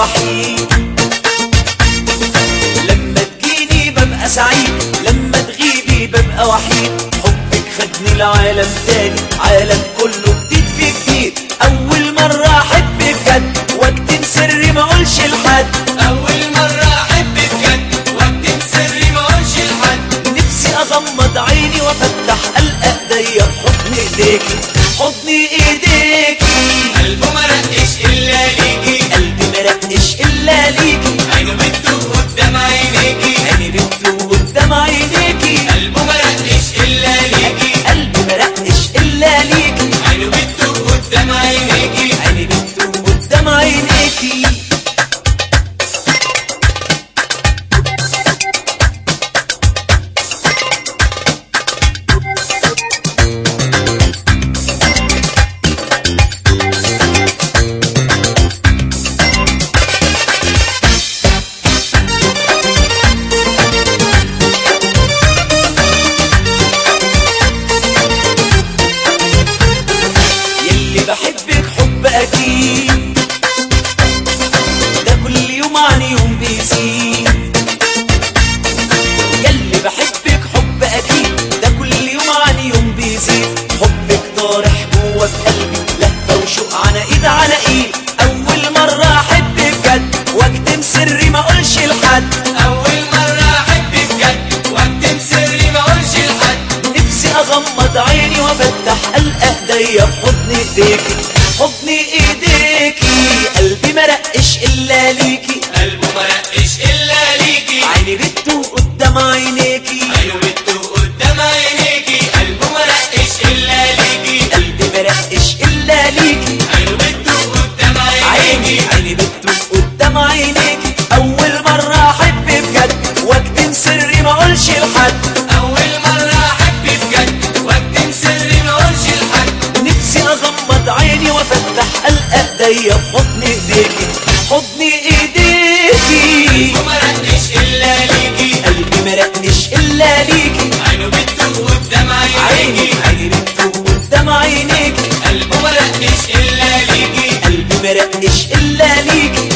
وحيد لما تجيني ببقى سعيد لما تغيبي ببقى وحيد حبك خدني لعالم تاني عالم كله جديد في جديد اول مرة احبك بجد واكتم سري ما اقولش لحد أول مرة أحب بجد واكتم سري ما أقولش لحد نفسي اغمض عيني وافتح القى ايديا في حضن ايديكي حضن ايديكي قلبه مرقش إلا ليكي قلبي مرقش الا ليكي عينه بتدوب قدام عينيكي عيني بتدوب قدام عينيكي قلبه مرقش إلا ليكي قلبي مرقش الا ليكي عينه بتدوب قدام عينيكي عيني بتدوب قدام عينيكي يلي بحبك حب اكيد ده كل يوم عن يوم بيزيد يلي بحبك حب اكيد ده كل يوم عن يوم بيزيد حبك طارح جوه في قلبي لهفه وشوق على ايد على ايد اول مره احب بجد واكتم سري ما اقولش لحد أول مرة أحب بجد واكتم سري ما أقولش لحد نفسي اغمض عيني وافتح القى ايديا في حضن ايديكي حضن ايديكي قلبي مرقش الا ليكي قلبه مرقش إلا ليكي عيني بتدوق قدام عينيكي عينه بتدوب قدام عينيكي قلبه مرقش إلا ليكي قلبي مرقش الا ليكي عينه بتدوب قدام عيني عينيكي عيني بتدوق قدام عينيكي اول مرة احب بجد واكتم سري ما اقولش لحد أول مرة أحب بجد واكتم سري ما أقولش لحد نفسي اغمض عيني وافتح القى ايديا في حضن ايديكي حضن ايديكي قلبه مرقش إلا ليكي قلبي مرقش الا ليكي عينه بتدوب قدام عيني عينيكي عيني بتدوق قدام عينيكي قلبه مرقش إلا ليكي قلبي مرقش الا ليكي